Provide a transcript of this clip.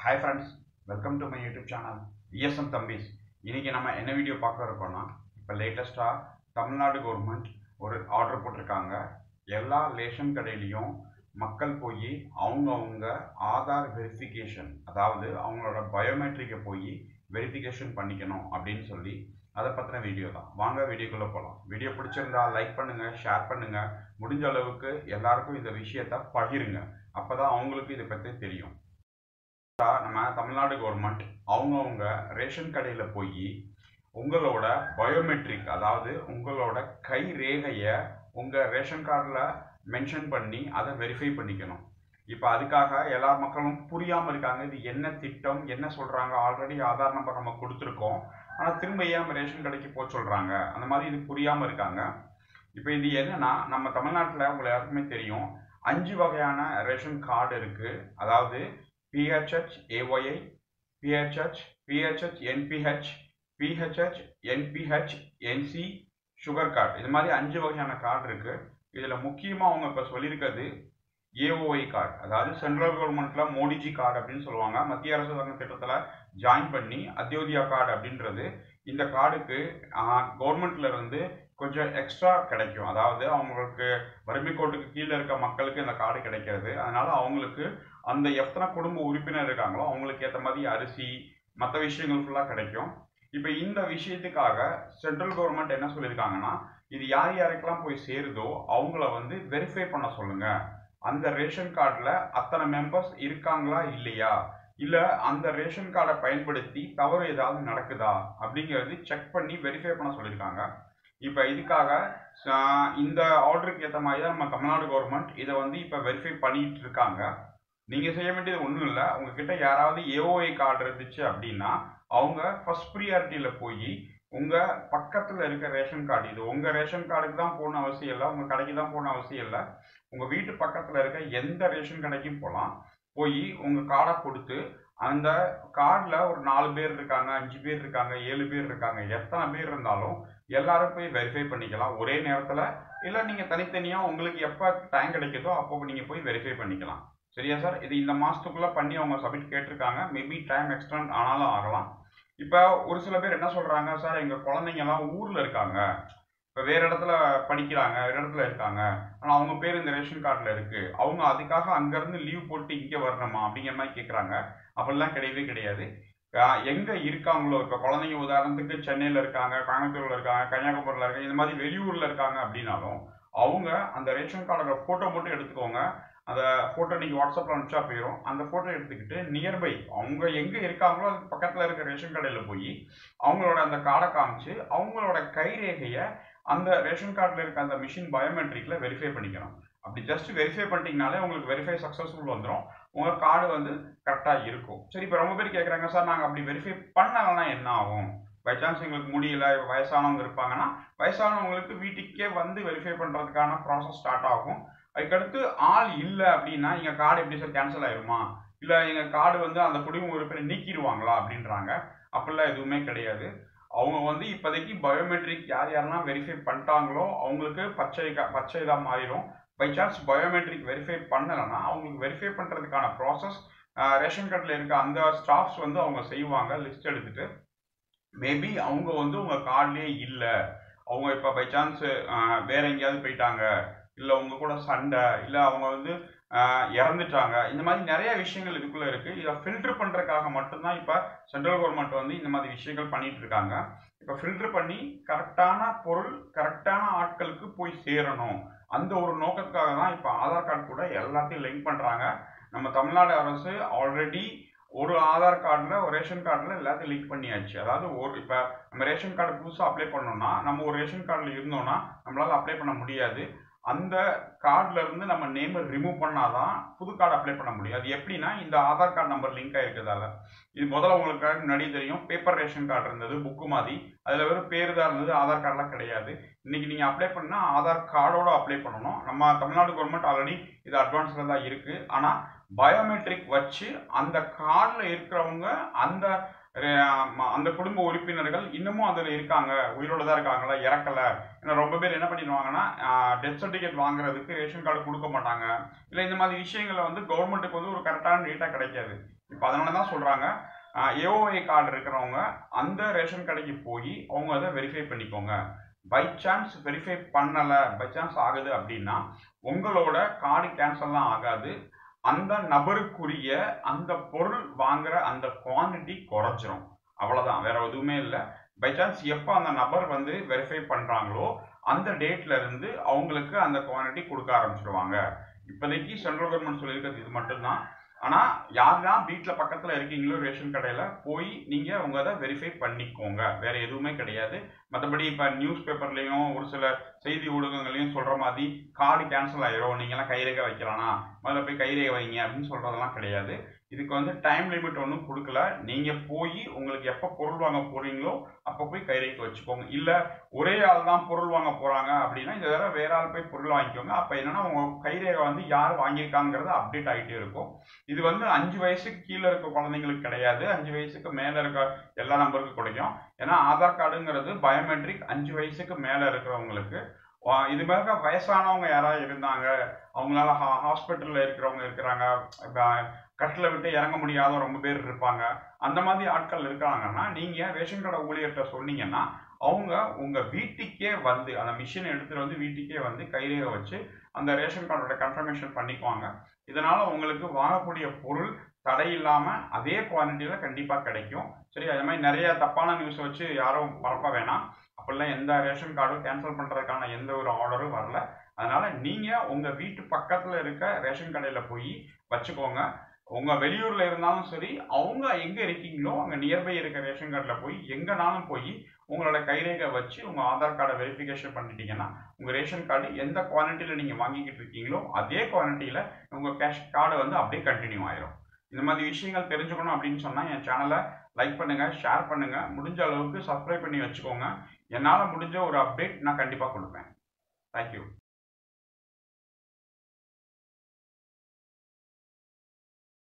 hi friends welcome to my YouTube channel ESM தம்பிஸ் இன்னைக்கு நம்ம என்ன வீடியோ பார்க்க இருக்கோம்னா இப்போ லேட்டஸ்ட்டாக தமிழ்நாடு கவர்மெண்ட் ஒரு ஆர்டர் போட்டிருக்காங்க எல்லா ரேஷன் கடையிலையும் மக்கள் போய் அவங்கவுங்க ஆதார் வெரிஃபிகேஷன் அதாவது அவங்களோட பயோமெட்ரிக்கை போய் வெரிஃபிகேஷன் பண்ணிக்கணும் அப்படின்னு சொல்லி அதை பற்றின வீடியோ தான் வாங்க வீடியோக்குள்ளே போகலாம் வீடியோ பிடிச்சிருந்தா லைக் பண்ணுங்கள் ஷேர் பண்ணுங்கள் முடிஞ்ச அளவுக்கு எல்லாருக்கும் இந்த விஷயத்த பகிருங்க அப்போ தான் அவங்களுக்கு இதை பற்றி தெரியும் நம்ம தமிழ்நாடு கவர்மெண்ட் அவங்கவுங்க ரேஷன் கடையில் போய் உங்களோட பயோமெட்ரிக் அதாவது உங்களோட கை ரேகையை உங்கள் ரேஷன் கார்டில் மென்ஷன் பண்ணி அதை வெரிஃபை பண்ணிக்கணும் இப்போ அதுக்காக எல்லா மக்களும் புரியாமல் இருக்காங்க இது என்ன திட்டம் என்ன சொல்கிறாங்க ஆல்ரெடி ஆதார் நம்பர் நம்ம கொடுத்துருக்கோம் ஆனால் திரும்ப ஏன் நம்ம ரேஷன் கடைக்கு போக சொல்கிறாங்க அந்த மாதிரி இது புரியாமல் இருக்காங்க இப்போ இது என்னன்னா நம்ம தமிழ்நாட்டில் உங்களை யாருக்குமே தெரியும் அஞ்சு வகையான ரேஷன் கார்டு இருக்குது அதாவது PHH AAY PHH PHH NPHH PHH NPHH NC sugar card இது மாதிரி அஞ்சு வகையான கார்டு இருக்குது இதில் முக்கியமாக அவங்க இப்போ சொல்லியிருக்கிறது ஏஓஐ கார்டு அதாவது சென்ட்ரல் கவர்மெண்ட்டில் மோடிஜி கார்டு அப்படின்னு சொல்லுவாங்க மத்திய அரசு வழங்கும் திட்டத்தில் ஜாயின் பண்ணி அத்தியோதியா கார்டு அப்படின்றது இந்த கார்டுக்கு கவர்மெண்ட்ல இருந்து கொஞ்சம் எக்ஸ்ட்ரா கிடைக்கும் அதாவது அவங்களுக்கு வறுமை கோட்டுக்கு கீழே இருக்க மக்களுக்கு இந்த கார்டு கிடைக்கிறது அதனால அவங்களுக்கு அந்த எத்தனை குடும்ப உறுப்பினர் இருக்காங்களோ அவங்களுக்கு ஏற்ற மாதிரி அரிசி மற்ற விஷயங்கள் ஃபுல்லாக கிடைக்கும் இப்போ இந்த விஷயத்துக்காக சென்ட்ரல் கவர்மெண்ட் என்ன சொல்லியிருக்காங்கன்னா இது யார் யாருக்கெல்லாம் போய் சேருதோ அவங்கள வந்து வெரிஃபை பண்ண சொல்லுங்க அந்த ரேஷன் கார்டில் அத்தனை மெம்பர்ஸ் இருக்காங்களா இல்லையா இல்லை அந்த ரேஷன் கார்டை பயன்படுத்தி தவறு ஏதாவது நடக்குதா அப்படிங்கிறது செக் பண்ணி வெரிஃபை பண்ண சொல்லியிருக்காங்க இப்போ இதுக்காக இந்த ஆர்டருக்கு ஏற்ற மாதிரி தான் நம்ம தமிழ்நாடு கவர்மெண்ட் இதை வந்து இப்போ வெரிஃபை பண்ணிட்டு இருக்காங்க நீங்கள் செய்ய வேண்டியது ஒன்றும் இல்லை உங்ககிட்ட யாராவது ஏஓஐ கார்டு இருந்துச்சு அப்படின்னா அவங்க ஃபர்ஸ்ட் ப்ரியாரிட்டியில் போய் உங்கள் பக்கத்தில் இருக்க ரேஷன் கார்டு இது உங்கள் ரேஷன் கார்டுக்கு தான் போகணும் அவசியம் இல்லை உங்கள் கடைக்கு தான் போகணும் அவசியம் இல்லை உங்கள் வீட்டு பக்கத்தில் இருக்க எந்த ரேஷன் கடைக்கும் போகலாம் போய் உங்கள் கார்டை கொடுத்து அந்த கார்டில் ஒரு நாலு பேர் இருக்காங்க அஞ்சு பேர் இருக்காங்க ஏழு பேர் இருக்காங்க எத்தனை பேர் இருந்தாலும் எல்லாரும் போய் வெரிஃபை பண்ணிக்கலாம் ஒரே நேரத்தில் இல்லை நீங்கள் தனித்தனியாக உங்களுக்கு எப்போ டைம் கிடைக்குதோ அப்போ நீங்கள் போய் வெரிஃபை பண்ணிக்கலாம் சரியா சார் இது இந்த மாதத்துக்குள்ளே பண்ணி அவங்க சப்மிட் கேட்டிருக்காங்க மேபி டைம் எக்ஸ்டெண்ட் ஆனாலும் ஆகலாம் இப்போ ஒரு சில பேர் என்ன சொல்கிறாங்க சார் எங்கள் குழந்தைங்கலாம் ஊரில் இருக்காங்க இப்போ வேறு இடத்துல படிக்கிறாங்க வேறு இடத்துல இருக்காங்க ஆனால் அவங்க பேர் இந்த ரேஷன் கார்டில் இருக்குது அவங்க அதுக்காக அங்கேருந்து லீவ் போட்டு இங்கே வரணுமா அப்படிங்கிற மாதிரி கேட்குறாங்க அப்படிலாம் கிடையவே கிடையாது எங்கே இருக்காங்களோ இப்போ குழந்தைங்க உதாரணத்துக்கு சென்னையில் இருக்காங்க கோயம்புத்தூரில் இருக்காங்க கன்னியாகுமரியில் இருக்காங்க இந்த மாதிரி வெளியூரில் இருக்காங்க அப்படின்னாலும் அவங்க அந்த ரேஷன் கார்டோட ஃபோட்டோ மட்டும் எடுத்துக்கோங்க அந்த ஃபோட்டோ நீங்கள் வாட்ஸ்அப்பில் அனுப்பிச்சா போயிடும் அந்த ஃபோட்டோ எடுத்துக்கிட்டு நியர்பை அவங்க எங்கே இருக்காங்களோ அதுக்கு பக்கத்தில் இருக்க ரேஷன் கடையில் போய் அவங்களோட அந்த கார்டை காமிச்சு அவங்களோட கைரேகையை அந்த ரேஷன் கார்டில் இருக்க அந்த மிஷின் பயோமெட்ரிக்கில் வெரிஃபை பண்ணிக்கணும் அப்படி ஜஸ்ட் வெரிஃபை பண்ணிட்டீங்கனாலே உங்களுக்கு வெரிஃபை சக்ஸஸ்ஃபுல் வந்துடும் உங்கள் கார்டு வந்து கரெக்டாக இருக்கும் சரி இப்போ ரொம்ப பேர் கேட்குறாங்க சார் நாங்கள் அப்படி வெரிஃபை பண்ணலைன்னா என்ன ஆகும் பை சான்ஸ் எங்களுக்கு முடியல வயசானவங்க இருப்பாங்கன்னா வயசானவங்களுக்கு வீட்டுக்கே வந்து வெரிஃபை பண்ணுறதுக்கான ப்ராசஸ் ஸ்டார்ட் ஆகும் அதுக்கடுத்து ஆள் இல்லை அப்படின்னா எங்கள் கார்டு எப்படி சார் கேன்சல் ஆயிருமா இல்லை எங்கள் கார்டு வந்து அந்த குடும்ப உறுப்பினர் நீக்கிடுவாங்களா அப்படின்றாங்க அப்படிலாம் எதுவுமே கிடையாது அவங்க வந்து இப்போதைக்கு பயோமெட்ரிக் யார் யாரெல்லாம் வெரிஃபை பண்ணிட்டாங்களோ அவங்களுக்கு பச்சை பச்சை இதாக மாறிடும் பை சான்ஸ் பயோமெட்ரிக் வெரிஃபை பண்ணலைன்னா அவங்களுக்கு வெரிஃபை பண்ணுறதுக்கான ப்ராசஸ் ரேஷன் கார்டில் இருக்க அந்த ஸ்டாஃப்ஸ் வந்து அவங்க செய்வாங்க லிஸ்ட் எடுத்துட்டு மேபி அவங்க வந்து உங்கள் கார்ட்லேயே இல்லை அவங்க இப்போ பை சான்ஸ் வேற எங்கேயாவது போயிட்டாங்க இல்லை உங்க கூட சண்டை இல்லை அவங்க வந்து இறந்துட்டாங்க இந்த மாதிரி நிறைய விஷயங்கள் இதுக்குள்ளே இருக்குது இதை ஃபில்டர் பண்ணுறதுக்காக மட்டும்தான் இப்போ சென்ட்ரல் கவர்மெண்ட் வந்து இந்த மாதிரி விஷயங்கள் பண்ணிட்டு இருக்காங்க இப்போ ஃபில்டர் பண்ணி கரெக்டான பொருள் கரெக்டான ஆட்களுக்கு போய் சேரணும் அந்த ஒரு நோக்கத்துக்காக தான் இப்போ ஆதார் கார்டு கூட எல்லாத்தையும் லிங்க் பண்ணுறாங்க நம்ம தமிழ்நாடு அரசு ஆல்ரெடி ஒரு ஆதார் கார்டில் ஒரு ரேஷன் கார்டில் எல்லாத்தையும் லிங்க் பண்ணியாச்சு அதாவது ஒரு இப்போ நம்ம ரேஷன் கார்டு புதுசாக அப்ளை பண்ணோம்னா நம்ம ஒரு ரேஷன் கார்டில் இருந்தோம்னா நம்மளால் அப்ளை பண்ண முடியாது அந்த கார்டில் இருந்து நம்ம நேமை ரிமூவ் பண்ணாதான் புது கார்டு அப்ளை பண்ண முடியும் அது எப்படின்னா இந்த ஆதார் கார்டு நம்பர் லிங்க் ஆயிருக்கிறதால இது முதல்ல உங்களுக்கு முன்னாடி தெரியும் பேப்பர் ரேஷன் கார்டு இருந்தது புக்கு மாதிரி அதில் வெறும் பேர் தான் இருந்தது ஆதார் கார்டெலாம் கிடையாது இன்னைக்கு நீங்கள் அப்ளை பண்ணால் ஆதார் கார்டோட அப்ளை பண்ணணும் நம்ம தமிழ்நாடு கவர்மெண்ட் ஆல்ரெடி இது அட்வான்ஸில் தான் இருக்குது ஆனால் பயோமெட்ரிக் வச்சு அந்த கார்டில் இருக்கிறவங்க அந்த அந்த குடும்ப உறுப்பினர்கள் இன்னமும் அதில் இருக்காங்க உயிரோட தான் இருக்காங்களா இறக்கல ஏன்னா ரொம்ப பேர் என்ன பண்ணிடுவாங்கன்னா டெத் சர்டிஃபிகேட் வாங்குறதுக்கு ரேஷன் கார்டு கொடுக்க மாட்டாங்க இல்லை இந்த மாதிரி விஷயங்களை வந்து கவர்மெண்ட்டுக்கு வந்து ஒரு கரெக்டான டேட்டா கிடைக்காது இப்போ அதனால தான் சொல்கிறாங்க ஏஓஐ கார்டு இருக்கிறவங்க அந்த ரேஷன் கடைக்கு போய் அவங்க அதை வெரிஃபை பண்ணிக்கோங்க பை சான்ஸ் வெரிஃபை பண்ணலை பை சான்ஸ் ஆகுது அப்படின்னா உங்களோட கார்டு கேன்சல்லாம் ஆகாது அந்த நபருக்குரிய அந்த பொருள் வாங்குற அந்த குவான்டிட்டி குறைஞ்சிரும் அவ்வளோதான் வேற எதுவுமே இல்லை பை சான்ஸ் எப்போ அந்த நபர் வந்து வெரிஃபை பண்ணுறாங்களோ அந்த டேட்ல இருந்து அவங்களுக்கு அந்த குவான்டிட்டி கொடுக்க ஆரம்பிச்சிடுவாங்க இப்போதைக்கு சென்ட்ரல் கவர்மெண்ட் சொல்லியிருக்கிறது இது மட்டும்தான் ஆனால் யாரெல்லாம் வீட்டில் பக்கத்தில் இருக்கீங்களோ ரேஷன் கடையில் போய் நீங்கள் உங்கள் அதை வெரிஃபை பண்ணிக்கோங்க வேற எதுவுமே கிடையாது மற்றபடி இப்போ நியூஸ் பேப்பர்லேயும் ஒரு சில செய்தி ஊடகங்களையும் சொல்கிற மாதிரி கார்டு கேன்சல் ஆயிரும் நீங்களாம் கைரேகை வைக்கலாம்னா முதல்ல போய் கைரேகை வைங்க அப்படின்னு சொல்கிறதெல்லாம் கிடையாது இதுக்கு வந்து டைம் லிமிட் ஒன்றும் கொடுக்கல நீங்கள் போய் உங்களுக்கு எப்போ பொருள் வாங்க போகிறீங்களோ அப்போ போய் கைரேகை வச்சுக்கோங்க இல்லை ஒரே ஆள் தான் பொருள் வாங்க போகிறாங்க அப்படின்னா இந்த தடவை வேற ஆள் போய் பொருள் வாங்கிக்கோங்க அப்போ என்னன்னா உங்கள் கைரேகை வந்து யார் வாங்கியிருக்காங்கிறது அப்டேட் ஆகிட்டே இருக்கும் இது வந்து அஞ்சு வயசுக்கு கீழே இருக்க குழந்தைங்களுக்கு கிடையாது அஞ்சு வயசுக்கு மேலே இருக்க எல்லா நம்பருக்கும் கிடைக்கும் ஏன்னா ஆதார் கார்டுங்கிறது பயோமெட்ரிக் அஞ்சு வயசுக்கு மேலே இருக்கிறவங்களுக்கு வா- இது மாதிரி வயசானவங்க யாராவது இருந்தாங்க அவங்களால ஹா ஹாஸ்பிட்டலில் இருக்கிறவங்க இருக்கிறாங்க கட்டில் விட்டு இறங்க முடியாத ரொம்ப பேர் இருப்பாங்க அந்த மாதிரி ஆட்கள் இருக்காங்கன்னா நீங்கள் ரேஷன் கடை ஊழியர்கிட்ட சொன்னீங்கன்னா அவங்க உங்கள் வீட்டுக்கே வந்து அந்த மிஷினை எடுத்துகிட்டு வந்து வீட்டுக்கே வந்து கைரேகை வச்சு அந்த ரேஷன் கார்டோட கன்ஃபர்மேஷன் பண்ணிக்குவாங்க இதனால் உங்களுக்கு வாங்கக்கூடிய பொருள் தடை இல்லாமல் அதே குவாலிட்டியில் கண்டிப்பாக கிடைக்கும் சரி அதே மாதிரி நிறைய தப்பான நியூஸை வச்சு யாரும் பரப்ப வேணாம் அப்படிலாம் எந்த ரேஷன் கார்டும் கேன்சல் பண்ணுறதுக்கான எந்த ஒரு ஆர்டரும் வரல அதனால நீங்கள் உங்கள் வீட்டு பக்கத்தில் இருக்க ரேஷன் கடையில் போய் வச்சுக்கோங்க உங்கள் வெளியூரில் இருந்தாலும் சரி அவங்க எங்கே இருக்கீங்களோ அங்கே நியர்பை இருக்க ரேஷன் கார்டில் போய் எங்கேனாலும் போய் உங்களோட கைரேகை வச்சு உங்கள் ஆதார் கார்டை வெரிஃபிகேஷன் பண்ணிட்டீங்கன்னா உங்கள் ரேஷன் கார்டு எந்த குவாலிட்டியில் நீங்கள் வாங்கிக்கிட்டு இருக்கீங்களோ அதே குவாலிட்டியில் உங்கள் கேஷ் கார்டு வந்து அப்படியே கண்டினியூ ஆயிரும் இந்த மாதிரி விஷயங்கள் தெரிஞ்சுக்கணும் அப்படின்னு சொன்னால் என் சேனலை லைக் பண்ணுங்கள் ஷேர் பண்ணுங்கள் முடிஞ்ச அளவுக்கு சப்ஸ்கிரைப் பண்ணி வச்சுக்கோங்க என்னால் முடிஞ்ச ஒரு அப்டேட் நான் கண்டிப்பாக கொடுப்பேன் தேங்க்யூ